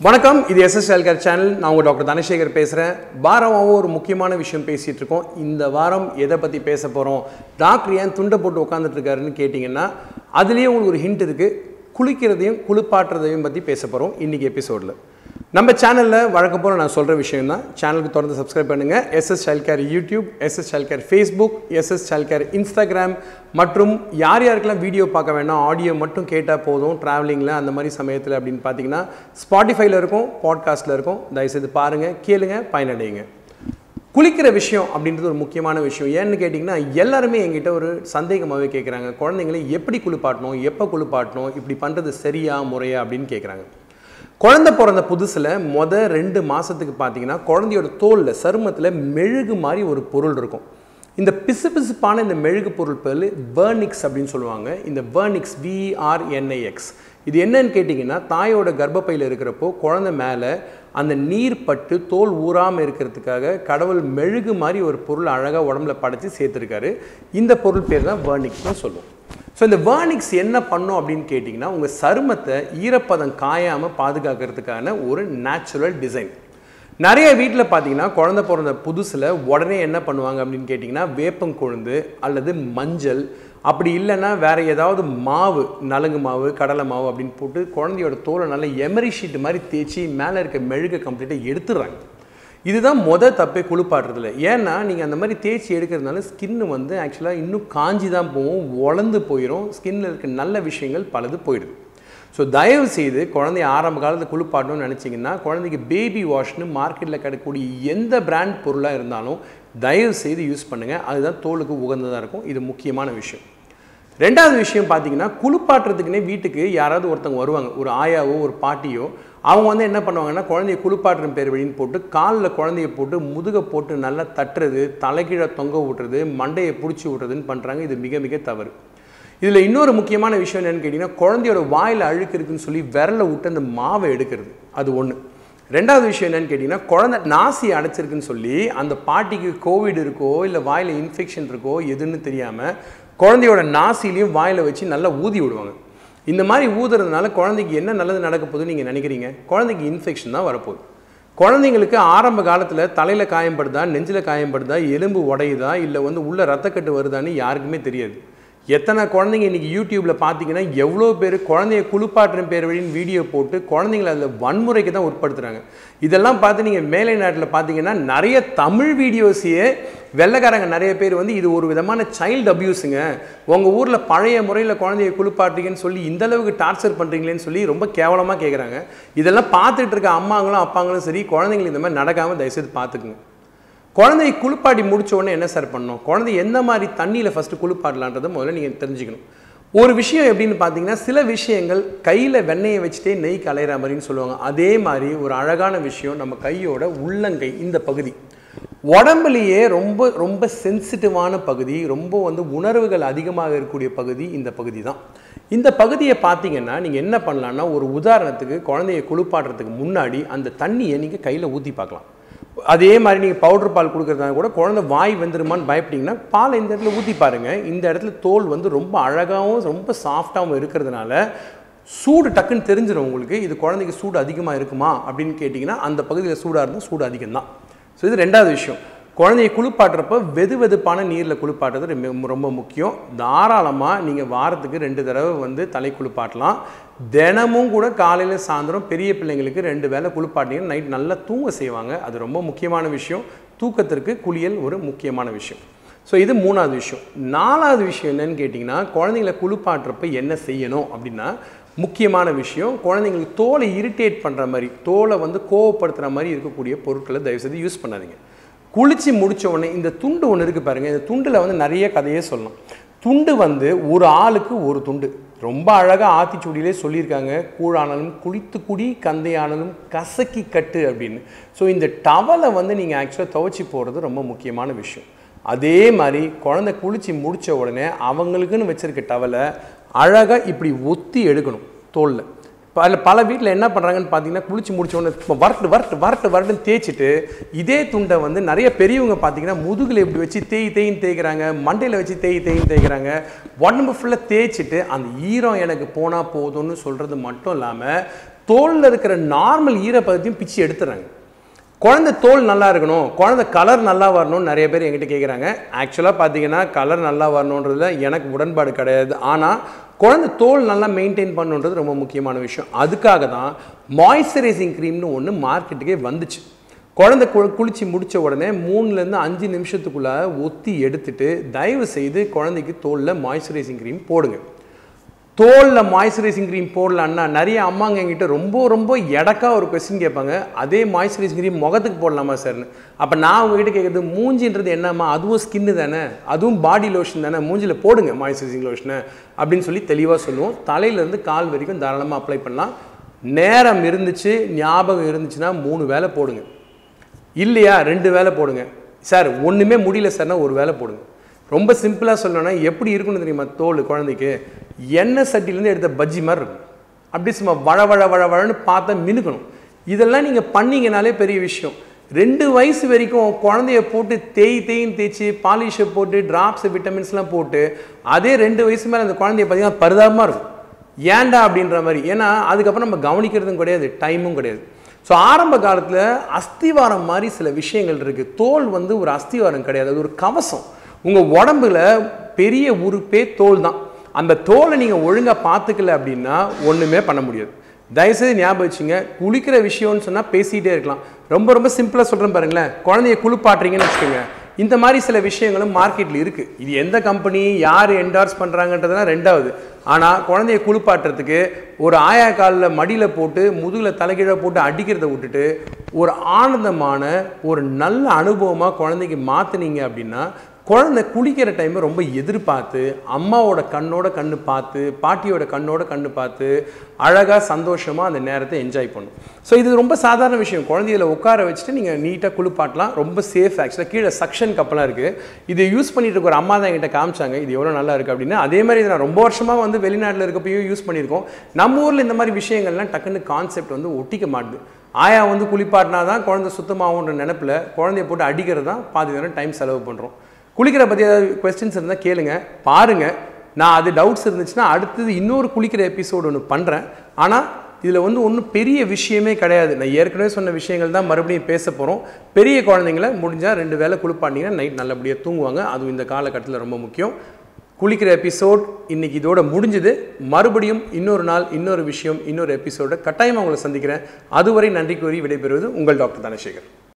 வணக்கம் இது SS ஹெல்கர் channel நான் உங்கள் டாக்டர் தனசேகர் பேசுகிறேன் வாரமாகவும் ஒரு முக்கியமான விஷயம் பேசிகிட்டு இருக்கோம் இந்த வாரம் எதை பற்றி பேச போகிறோம் டாக்டர் ஏன் துண்டை போட்டு உட்காந்துட்டு இருக்காருன்னு கேட்டிங்கன்னா அதுலேயே உங்களுக்கு ஒரு ஹிண்ட் இருக்குது குளிக்கிறதையும் குளிப்பாட்டுறதையும் பற்றி பேச போகிறோம் இன்றைக்கி எபிசோடில் நம்ம சேனலில் வழக்கம் போல் நான் சொல்கிற விஷயம் தான் சேனலுக்கு தொடர்ந்து சப்ஸ்கிரைப் பண்ணுங்கள் SS child care YouTube SS child care Facebook SS child care Instagram மற்றும் யார் யாருக்கெல்லாம் வீடியோ பார்க்க வேணாம் ஆடியோ மட்டும் கேட்டால் போதும் ட்ராவலிங்கில் அந்த மாதிரி சமயத்தில் அப்படின்னு பார்த்தீங்கன்னா ஸ்பாட்டிஃபைல இருக்கும் பாட்காஸ்ட்டில் இருக்கும் தயவுசெய்து பாருங்கள் கேளுங்க பயனடையுங்க குளிக்கிற விஷயம் அப்படின்றது ஒரு முக்கியமான விஷயம் ஏன்னு கேட்டிங்கன்னா எல்லாருமே என்கிட்ட ஒரு சந்தேகமாகவே கேட்குறாங்க குழந்தைங்களை எப்படி குளிப்பாட்டணும் எப்போ குளிப்பாட்டணும் இப்படி பண்ணுறது சரியா முறையா அப்படின்னு கேட்குறாங்க குழந்தை பிறந்த புதுசில் மொத ரெண்டு மாதத்துக்கு பார்த்தீங்கன்னா குழந்தையோட தோலில் சருமத்தில் மெழுகு மாதிரி ஒரு பொருள் இருக்கும் இந்த பிசுபிசுப்பான இந்த மெழுகு பொருள் பேர் வேர்னிக்ஸ் அப்படின்னு சொல்லுவாங்க இந்த வேர்னிக்ஸ் விஆர்என்ஐஎக்ஸ் இது என்னன்னு கேட்டிங்கன்னா தாயோட கர்ப்பப்பையில் இருக்கிறப்போ குழந்தை மேலே அந்த நீர் பட்டு தோல் ஊறாமல் இருக்கிறதுக்காக கடவுள் மெழுகு மாதிரி ஒரு பொருள் அழகாக உடம்புல படைச்சி சேர்த்துருக்காரு இந்த பொருள் பேர் தான் வேர்னிக்ஸ்னு சொல்லுவோம் ஸோ இந்த வேர்னிக்ஸ் என்ன பண்ணும் அப்படின்னு கேட்டிங்கன்னா உங்கள் சருமத்தை ஈரப்பதம் காயாமல் பாதுகாக்கிறதுக்கான ஒரு நேச்சுரல் டிசைன் நிறைய வீட்டில் பார்த்தீங்கன்னா குழந்தை பிறந்த புதுசில் உடனே என்ன பண்ணுவாங்க அப்படின்னு கேட்டிங்கன்னா வேப்பங்கொழுந்து அல்லது மஞ்சள் அப்படி இல்லைன்னா வேறு ஏதாவது மாவு நலுங்கு மாவு கடலை மாவு அப்படின்னு போட்டு குழந்தையோட தோலை நல்லா எமரி ஷீட் மாதிரி தேய்ச்சி மேலே இருக்க மெழுகை கம்ப்ளீட்டாக எடுத்துடுறாங்க இதுதான் மொதல் தப்பே குளிப்பாட்டுறதுல ஏன்னா நீங்கள் அந்த மாதிரி தேய்ச்சி எடுக்கிறதுனால ஸ்கின்னு வந்து ஆக்சுவலாக இன்னும் காஞ்சி தான் போகும் உலர்ந்து போயிடும் ஸ்கின்னில் இருக்க நல்ல விஷயங்கள் பலது போயிடுது ஸோ தயவு செய்து குழந்தைய ஆரம்ப காலத்தில் குளிப்பாட்டணும்னு நினச்சிங்கன்னா குழந்தைக்கு பேபி வாஷ்னு மார்க்கெட்டில் கிடைக்கக்கூடிய எந்த பிராண்ட் பொருளாக இருந்தாலும் தயவு செய்து யூஸ் பண்ணுங்கள் அதுதான் தோலுக்கு உகந்ததாக இருக்கும் இது முக்கியமான விஷயம் ரெண்டாவது விஷயம் பார்த்தீங்கன்னா குளிப்பாட்டுறதுக்குனே வீட்டுக்கு யாராவது ஒருத்தவங்க வருவாங்க ஒரு ஆயாவோ ஒரு பாட்டியோ அவங்க வந்து என்ன பண்ணுவாங்கன்னா குழந்தைய குளிப்பாட்டுற பேர் வழின்னு போட்டு காலில் குழந்தைய போட்டு முதுகை போட்டு நல்லா தட்டுறது தலைகீழ தொங்க விட்டுறது மண்டையை பிடிச்சி விட்றதுன்னு பண்ணுறாங்க இது மிக மிக தவறு இதில் இன்னொரு முக்கியமான விஷயம் என்னென்னு கேட்டிங்கன்னா குழந்தையோட வாயில் அழுக்கு இருக்குன்னு சொல்லி விரலை விட்டு அந்த மாவை எடுக்கிறது அது ஒன்று ரெண்டாவது விஷயம் என்னன்னு கேட்டிங்கன்னா குழந்தை நாசி அடைச்சிருக்குன்னு சொல்லி அந்த பாட்டிக்கு கோவிட் இருக்கோ இல்லை வாயில் இன்ஃபெக்ஷன் இருக்கோ எதுன்னு தெரியாமல் குழந்தையோட நாசிலையும் வாயில் வச்சு நல்லா ஊதி விடுவாங்க இந்த மாதிரி ஊதுறதுனால குழந்தைக்கு என்ன நல்லது நடக்க போகுதுன்னு நீங்கள் நினைக்கிறீங்க குழந்தைக்கு இன்ஃபெக்ஷன் தான் வரப்போகுது குழந்தைங்களுக்கு ஆரம்ப காலத்தில் தலையில் காயம்படுதா நெஞ்சில் காயம்படுதா எலும்பு உடையுதா இல்லை வந்து உள்ள ரத்தக்கட்டு வருதான்னு யாருக்குமே தெரியாது எத்தனை குழந்தைங்க இன்றைக்கி யூடியூப்பில் பார்த்தீங்கன்னா எவ்வளோ பேர் குழந்தைய குளிப்பாட்டுற பேர் வழின்னு வீடியோ போட்டு குழந்தைங்களை அதில் வன்முறைக்கு தான் உட்படுத்துகிறாங்க இதெல்லாம் பார்த்து நீங்கள் மேலை நாட்டில் பார்த்தீங்கன்னா நிறைய தமிழ் வீடியோஸையே வெள்ளைக்காரங்க நிறைய பேர் வந்து இது ஒரு விதமான சைல்டு அப்யூஸுங்க உங்கள் ஊரில் பழைய முறையில் குழந்தைய குளிப்பாட்டுறீங்கன்னு சொல்லி இந்த அளவுக்கு டார்ச்சர் பண்ணுறீங்களேன்னு சொல்லி ரொம்ப கேவலமாக கேட்குறாங்க இதெல்லாம் பார்த்துட்டு இருக்க அம்மாங்களும் அப்பாங்களும் சரி குழந்தைங்களுக்கு இந்த மாதிரி நடக்காமல் தயவுசெய்து பார்த்துக்குங்க குழந்தைய குளிப்பாட்டி முடிச்ச உடனே என்ன சார் பண்ணணும் குழந்தை எந்த மாதிரி தண்ணியில் ஃபஸ்ட்டு குளிப்பாடலான்றதை முதல்ல நீங்கள் தெரிஞ்சுக்கணும் ஒரு விஷயம் எப்படின்னு பார்த்தீங்கன்னா சில விஷயங்கள் கையில் வெண்ணெயை வச்சுட்டே நெய் கலையிற மாதிரின்னு சொல்லுவாங்க அதே மாதிரி ஒரு அழகான விஷயம் நம்ம கையோட உள்ளங்கை இந்த பகுதி உடம்புலையே ரொம்ப ரொம்ப சென்சிட்டிவான பகுதி ரொம்ப வந்து உணர்வுகள் அதிகமாக இருக்கக்கூடிய பகுதி இந்த பகுதி தான் இந்த பகுதியை பார்த்தீங்கன்னா நீங்கள் என்ன பண்ணலான்னா ஒரு உதாரணத்துக்கு குழந்தைய குளிப்பாடுறதுக்கு முன்னாடி அந்த தண்ணியை நீங்கள் கையில் ஊற்றி பார்க்கலாம் அதே மாதிரி நீங்கள் பவுடர் பால் கொடுக்குறதா கூட குழந்தை வாய் வந்துருமான்னு பயப்பட்டீங்கன்னா பால் இந்த இடத்துல ஊற்றி பாருங்கள் இந்த இடத்துல தோல் வந்து ரொம்ப அழகாகவும் ரொம்ப சாஃப்டாகவும் இருக்கிறதுனால சூடு டக்குன்னு தெரிஞ்சிடும் உங்களுக்கு இது குழந்தைக்கு சூடு அதிகமாக இருக்குமா அப்படின்னு கேட்டிங்கன்னா அந்த பகுதியில் சூடாக இருந்தால் சூடு அதிகம்தான் ஸோ இது ரெண்டாவது விஷயம் குழந்தைய குளிப்பாட்டுறப்ப வெது வெதுப்பான நீரில் குளிப்பாட்டுறது ரொம்ப ரொம்ப முக்கியம் தாராளமாக நீங்கள் வாரத்துக்கு ரெண்டு தடவை வந்து தலை குளிப்பாட்டலாம் தினமும் கூட காலையில் சாயந்தரம் பெரிய பிள்ளைங்களுக்கு ரெண்டு வேளை குளிப்பாட்டிங்கன்னா நைட் நல்லா தூங்க செய்வாங்க அது ரொம்ப முக்கியமான விஷயம் தூக்கத்திற்கு குளியல் ஒரு முக்கியமான விஷயம் ஸோ இது மூணாவது விஷயம் நாலாவது விஷயம் என்னன்னு கேட்டிங்கன்னா குழந்தைங்களை குளிப்பாட்டுறப்ப என்ன செய்யணும் அப்படின்னா முக்கியமான விஷயம் குழந்தைங்களுக்கு தோலை இரிட்டேட் பண்ணுற மாதிரி தோலை வந்து கோவப்படுத்துகிற மாதிரி இருக்கக்கூடிய பொருட்களை தயவுசெய்து யூஸ் பண்ணாதீங்க குளித்து முடித்த உடனே இந்த துண்டு ஒன்று இருக்குது பாருங்கள் இந்த துண்டில் வந்து நிறைய கதையே சொல்லலாம் துண்டு வந்து ஒரு ஆளுக்கு ஒரு துண்டு ரொம்ப அழகாக ஆத்திச்சூடியிலே சொல்லியிருக்காங்க கூழானாலும் குளித்து குடி கந்தையானாலும் கசக்கி கட்டு அப்படின்னு ஸோ இந்த டவலை வந்து நீங்கள் ஆக்சுவலாக துவைச்சி போடுறது ரொம்ப முக்கியமான விஷயம் அதே மாதிரி குழந்தை குளித்து முடித்த உடனே அவங்களுக்குன்னு வச்சுருக்க டவலை அழகாக இப்படி ஒத்தி எடுக்கணும் தோலில் பல பல வீட்டில் என்ன பண்ணுறாங்கன்னு பார்த்தீங்கன்னா குளிச்சு முடிச்ச உடனே வரட்டு வரட்டு வரட்டு வரட்டுன்னு தேய்ச்சிட்டு இதே துண்டை வந்து நிறைய பெரியவங்க பார்த்தீங்கன்னா முதுகில் இப்படி வச்சு தேய் தேயின்னு தேய்க்கிறாங்க மண்டையில் வச்சு தேய் தேயின்னு தேய்க்கிறாங்க உடம்பு ஃபுல்லாக தேய்ச்சிட்டு அந்த ஈரம் எனக்கு போனால் போதும்னு சொல்கிறது மட்டும் இல்லாமல் தோலில் இருக்கிற நார்மல் ஈரப்பதத்தையும் பிச்சு எடுத்துறாங்க குழந்தை தோல் நல்லா இருக்கணும் குழந்தை கலர் நல்லா வரணும்னு நிறைய பேர் என்கிட்ட கேட்குறாங்க ஆக்சுவலாக பார்த்தீங்கன்னா கலர் நல்லா வரணுன்றதுல எனக்கு உடன்பாடு கிடையாது ஆனால் குழந்தை தோல் நல்லா மெயின்டைன் பண்ணுன்றது ரொம்ப முக்கியமான விஷயம் அதுக்காக தான் மாய்ஸ்சரைசிங் க்ரீம்னு ஒன்று மார்க்கெட்டுக்கே வந்துச்சு குழந்தை கு குளிச்சு முடிச்ச உடனே மூணுலேருந்து அஞ்சு நிமிஷத்துக்குள்ள ஒத்தி எடுத்துட்டு தயவு செய்து குழந்தைக்கு தோலில் மாய்ஸ்சரைசிங் க்ரீம் போடுங்க தோலில் மாய்ஸ்சரைசிங் க்ரீம் போடலான்னா நிறைய அம்மாங்க என்கிட்ட ரொம்ப ரொம்ப எடக்கா ஒரு கொஸ்டின் கேட்பாங்க அதே மாய்ஸ்சரைசிங் க்ரீம் முகத்துக்கு போடலாமா சார்னு அப்போ நான் உங்ககிட்ட கேட்குறது மூஞ்சின்றது என்னம்மா அதுவும் ஸ்கின்னு தானே அதுவும் பாடி லோஷன் தானே மூஞ்சில் போடுங்க மாய்ஸ்சரைசிங் லோஷனை அப்படின்னு சொல்லி தெளிவாக சொல்லுவோம் தலையிலேருந்து கால் வரைக்கும் தாராளமாக அப்ளை பண்ணலாம் நேரம் இருந்துச்சு ஞாபகம் இருந்துச்சுன்னா மூணு வேளை போடுங்க இல்லையா ரெண்டு வேலை போடுங்க சார் ஒன்றுமே முடியல சார்னா ஒரு வேலை போடுங்க ரொம்ப சிம்பிளாக சொல்லணும்னா எப்படி இருக்குன்னு தெரியுமா தோல் குழந்தைக்கு எண்ணெய் சட்டிலேருந்து எடுத்த பஜ்ஜி மாதிரி இருக்கும் அப்படி சும்மா வழ வழ வழ வழன்னு பார்த்தா மினுக்கணும் இதெல்லாம் நீங்கள் பண்ணீங்கனாலே பெரிய விஷயம் ரெண்டு வயசு வரைக்கும் குழந்தைய போட்டு தேய் தேய்ன்னு தேய்ச்சி பாலிஷை போட்டு டிராப்ஸ் விட்டமின்ஸ்லாம் போட்டு அதே ரெண்டு வயசு மேலே அந்த குழந்தைய பார்த்தீங்கன்னா பரிதாபமாக இருக்கும் ஏன்டா அப்படின்ற மாதிரி ஏன்னா அதுக்கப்புறம் நம்ம கவனிக்கிறதும் கிடையாது டைமும் கிடையாது ஸோ ஆரம்ப காலத்தில் அஸ்திவாரம் மாதிரி சில விஷயங்கள் இருக்குது தோல் வந்து ஒரு அஸ்திவாரம் கிடையாது அது ஒரு கவசம் உங்கள் உடம்புல பெரிய உறுப்பே தோல் தான் அந்த தோலை நீங்கள் ஒழுங்காக பார்த்துக்கல அப்படின்னா ஒன்றுமே பண்ண முடியாது தயவுசெய்து ஞாபகம் வச்சுங்க குளிக்கிற விஷயம்னு சொன்னால் பேசிகிட்டே இருக்கலாம் ரொம்ப ரொம்ப சிம்பிளாக சொல்கிறேன் பாருங்களேன் குழந்தைய குளிப்பாட்டுறீங்கன்னு வச்சுக்கோங்க இந்த மாதிரி சில விஷயங்களும் மார்க்கெட்டில் இருக்குது இது எந்த கம்பெனி யார் என்டார்ஸ் பண்ணுறாங்கன்றதுலாம் ரெண்டாவது ஆனால் குழந்தைய குளிப்பாட்டுறதுக்கு ஒரு ஆயா காலில் மடியில் போட்டு முதுகில் தலைகீழ போட்டு அடிக்கிறத விட்டுட்டு ஒரு ஆனந்தமான ஒரு நல்ல அனுபவமாக குழந்தைக்கு மாற்றுனீங்க அப்படின்னா குழந்தை குளிக்கிற டைமை ரொம்ப எதிர்பார்த்து அம்மாவோட கண்ணோட கண்ணு பார்த்து பாட்டியோட கண்ணோட கண்ணு பார்த்து அழகாக சந்தோஷமாக அந்த நேரத்தை என்ஜாய் பண்ணும் ஸோ இது ரொம்ப சாதாரண விஷயம் குழந்தையில உட்கார வச்சுட்டு நீங்கள் நீட்டாக குளிப்பாட்டலாம் ரொம்ப சேஃப் ஆக்சுவலாக கீழே சக்ஷன் கப்பலாக இருக்குது இது யூஸ் பண்ணிட்டு இருக்க ஒரு அம்மா தான் என்கிட்ட காமிச்சாங்க இது எவ்வளோ நல்லா இருக்குது அப்படின்னு அதே மாதிரி இதை நான் ரொம்ப வருஷமாக வந்து வெளிநாட்டில் இருக்கப்பயும் யூஸ் பண்ணியிருக்கோம் நம்ம ஊரில் இந்த மாதிரி விஷயங்கள்லாம் டக்குன்னு கான்செப்ட் வந்து ஒட்டிக்க மாட்டுது ஆயா வந்து குளிப்பாட்டினா தான் குழந்தை சுத்தமாகுன்ற நினப்பில் குழந்தைய போட்டு அடிக்கிறது தான் பாதி நேரம் டைம் செலவு பண்ணுறோம் குளிக்கிற பற்றி ஏதாவது கொஸ்டின்ஸ் இருந்தால் கேளுங்க பாருங்கள் நான் அது டவுட்ஸ் இருந்துச்சுன்னா அடுத்தது இன்னொரு குளிக்கிற எபிசோடு ஒன்று பண்ணுறேன் ஆனால் இதில் வந்து ஒன்றும் பெரிய விஷயமே கிடையாது நான் ஏற்கனவே சொன்ன விஷயங்கள் தான் மறுபடியும் பேச போகிறோம் பெரிய குழந்தைங்கள முடிஞ்சால் ரெண்டு வேளை குளிப்பாட்டிங்கன்னா நைட் நல்லபடியாக தூங்குவாங்க அதுவும் இந்த காலகட்டத்தில் ரொம்ப முக்கியம் குளிக்கிற எபிசோட் இன்னைக்கு இதோட முடிஞ்சுது மறுபடியும் இன்னொரு நாள் இன்னொரு விஷயம் இன்னொரு எபிசோட கட்டாயமாக உங்களை சந்திக்கிறேன் அதுவரை நன்றி கூறி விடைபெறுவது உங்கள் டாக்டர் தனசேகர்